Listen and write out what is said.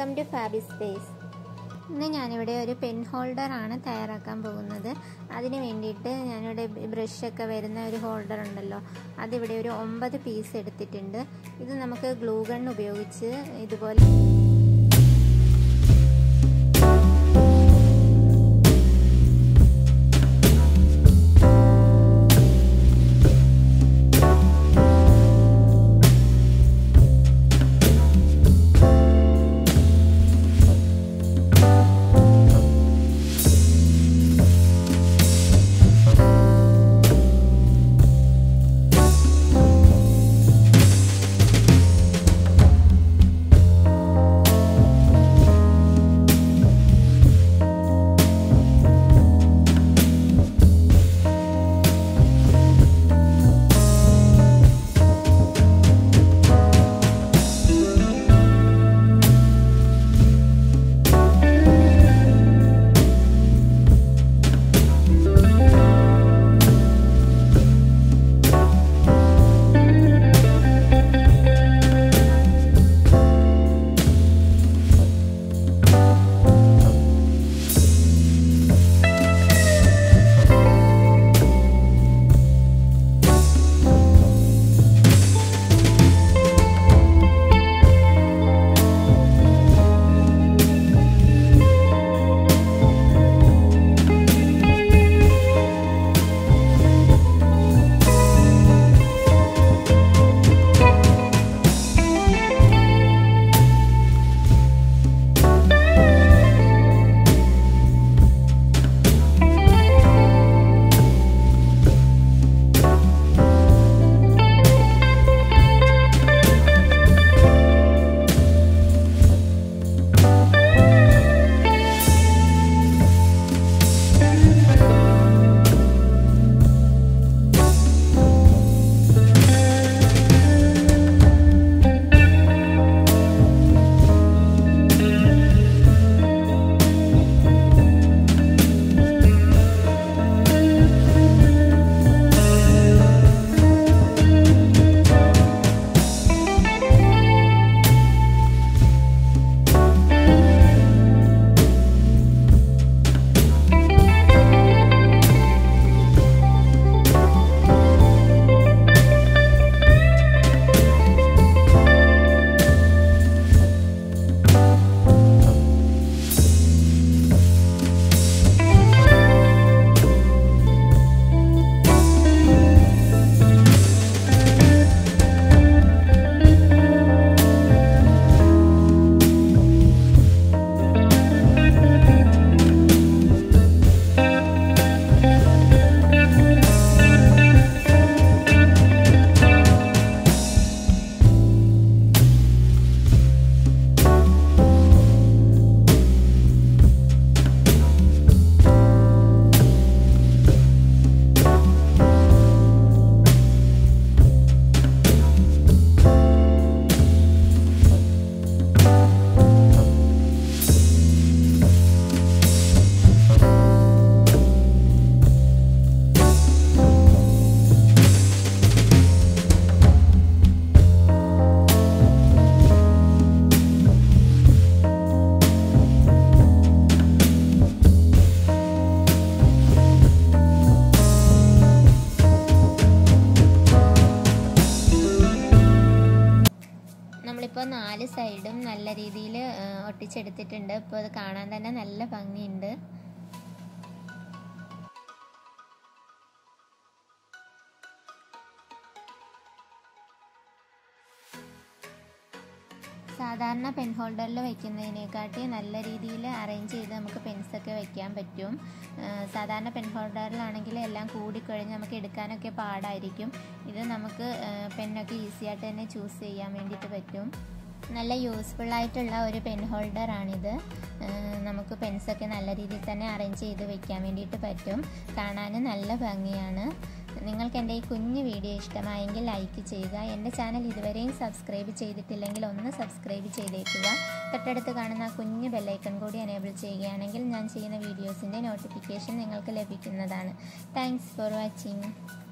welcome to ഫാബി space ഇന്ന് ഞാനിവിടെ ഒരു പെൻ ഹോൾഡർ ആണ് തയ്യാറാക്കാൻ പോകുന്നത് അതിന് വേണ്ടിയിട്ട് ഞാനിവിടെ ബ്രഷൊക്കെ വരുന്ന ഒരു ഹോൾഡർ ഉണ്ടല്ലോ അതിവിടെ ഒരു ഒമ്പത് പീസ് എടുത്തിട്ടുണ്ട് ഇത് നമുക്ക് ഗ്ലൂ ഗൺ ഉപയോഗിച്ച് ഇതുപോലെ നമ്മളിപ്പോൾ നാല് സൈഡും നല്ല രീതിയിൽ ഒട്ടിച്ചെടുത്തിട്ടുണ്ട് ഇപ്പോൾ അത് കാണാൻ തന്നെ നല്ല ഭംഗിയുണ്ട് സാധാരണ പെൻ ഹോൾഡറിൽ വെക്കുന്നതിനെക്കാട്ടി നല്ല രീതിയിൽ അറേഞ്ച് ചെയ്ത് നമുക്ക് പെൻസൊക്കെ വെക്കാൻ പറ്റും സാധാരണ പെൻ ഹോൾഡറിലാണെങ്കിൽ എല്ലാം കൂടിക്കഴിഞ്ഞ് നമുക്ക് എടുക്കാനൊക്കെ പാടായിരിക്കും ഇത് നമുക്ക് പെന്നൊക്കെ ഈസി ആയിട്ട് തന്നെ ചൂസ് ചെയ്യാൻ വേണ്ടിയിട്ട് പറ്റും നല്ല യൂസ്ഫുൾ ആയിട്ടുള്ള ഒരു പെൻ ഹോൾഡറാണിത് നമുക്ക് പെൻസൊക്കെ നല്ല രീതിയിൽ തന്നെ അറേഞ്ച് ചെയ്ത് വെക്കാൻ വേണ്ടിയിട്ട് പറ്റും കാണാൻ നല്ല ഭംഗിയാണ് നിങ്ങൾക്ക് എൻ്റെ ഈ കുഞ്ഞു വീഡിയോ ഇഷ്ടമായെങ്കിൽ ലൈക്ക് ചെയ്യുക എൻ്റെ ചാനൽ ഇതുവരെയും സബ്സ്ക്രൈബ് ചെയ്തിട്ടില്ലെങ്കിൽ ഒന്ന് സബ്സ്ക്രൈബ് ചെയ്തേക്കുക തൊട്ടടുത്ത് കാണുന്ന ആ കുഞ്ഞു ബെല്ലൈക്കൺ കൂടി എനേബിൾ ചെയ്യുകയാണെങ്കിൽ ഞാൻ ചെയ്യുന്ന വീഡിയോസിൻ്റെ നോട്ടിഫിക്കേഷൻ നിങ്ങൾക്ക് ലഭിക്കുന്നതാണ് താങ്ക്സ് ഫോർ വാച്ചിങ്